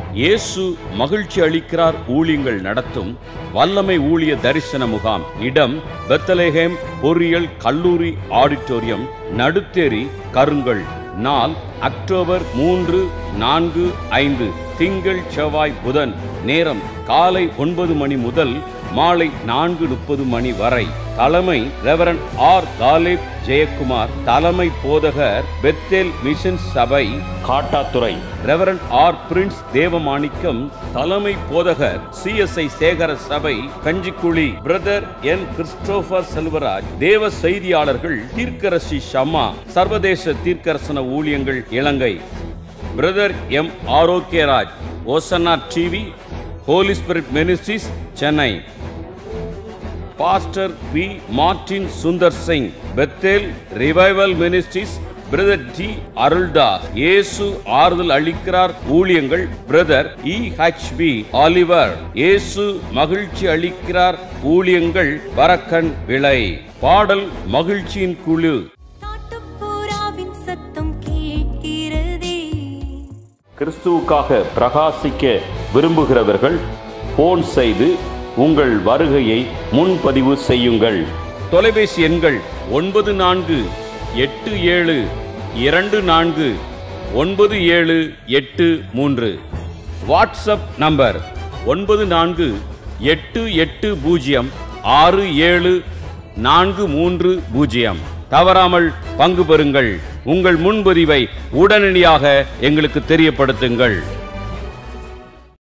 இயேசு மகிழ்ச்சி அளிக்கிறார் ஊழியங்கள் நடத்தும் வல்லமை ஊழிய தரிசன முகாம் இடம் பெத்தலேஹேம் பொறியியல் கல்லூரி ஆடிட்டோரியம் நடுத்தேரி கருங்கல் நாள் அக்டோபர் மூன்று நான்கு ஐந்து திங்கள் செவ்வாய் புதன் நேரம் காலை ஒன்பது மணி முதல் மாலை நான்கு முப்பது மணி வரை தலைமை ரெவரன் ஆர் தாலேப் ஜெயக்குமார் தலைமை போதகர் பெத்தேல் மிஷன் சபை Kattathurai reverend R Prince Devamanickam தலைமை போதகர் சிஎஸ்ஐ சேகர சபை Kanjikuzhi brother N Christopher Selvaraj தேவ செய்தியாளர்கள் தீர்க்கரசி ஷம்மா சர்வதேச தீர்க்கரசன ஊழியங்கள் இலங்கை brother M Arockiaraj Hosanna TV Holy Spirit Ministries Chennai pastor P Martin Sundar Singh Bethel Revival Ministries brother D Aruldas இயேசு ஆறுதல் அளிக்கிறார் ஊழியங்கள் brother E H P Oliver இயேசு மகிழ்ச்சி அளிக்கிறார் ஊழியங்கள் வரக்கன் விளை பாடல் மகிழ்ச்சியின் குழு காட்டுப்புறாவின் சத்தம் கேட்கிறதே கிறிஸ்துவுக்காக பிரகாசிக்க விரும்புகிறவர்கள் போன் செய்து உங்கள் வருகையை முன்பதிவு செய்யுங்கள் தொலைபேசி எண்கள் ஒன்பது நான்கு எட்டு ஏழு இரண்டு நான்கு ஒன்பது ஏழு எட்டு மூன்று வாட்ஸ்அப் நம்பர் ஒன்பது நான்கு எட்டு எட்டு பூஜ்ஜியம் ஆறு ஏழு நான்கு மூன்று பூஜ்ஜியம் தவறாமல் பங்கு பெறுங்கள் உங்கள் முன்பதிவை உடனடியாக எங்களுக்கு தெரியப்படுத்துங்கள்